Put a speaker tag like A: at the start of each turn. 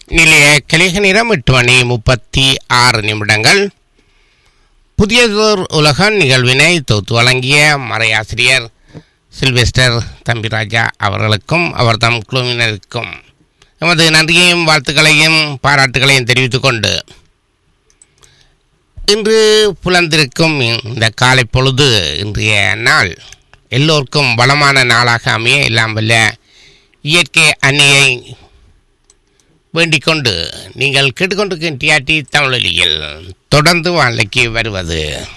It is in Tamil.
A: நிலைய கலிக நேரம் எட்டு மணி முப்பத்தி ஆறு நிமிடங்கள் புதியதோர் உலக நிகழ்வினை தொகுத்து வழங்கிய மறையாசிரியர் சில்வெஸ்டர் தம்பிராஜா அவர்களுக்கும் அவர்தம் குழுவினருக்கும் எமது நன்றியையும் வாழ்த்துக்களையும் பாராட்டுகளையும் தெரிவித்துக் கொண்டு இன்று புலந்திருக்கும் இந்த காலை பொழுது இன்றைய நாள் எல்லோருக்கும் வளமான நாளாக அமைய எல்லாம் வல்ல இயற்கை அன்னையை வேண்டிக் கொண்டு நீங்கள் கேட்டுக்கொண்டிருக்கும் டிஆர்டி தமிழொலியில் தொடர்ந்து வாழ்க்கைக்கு வருவது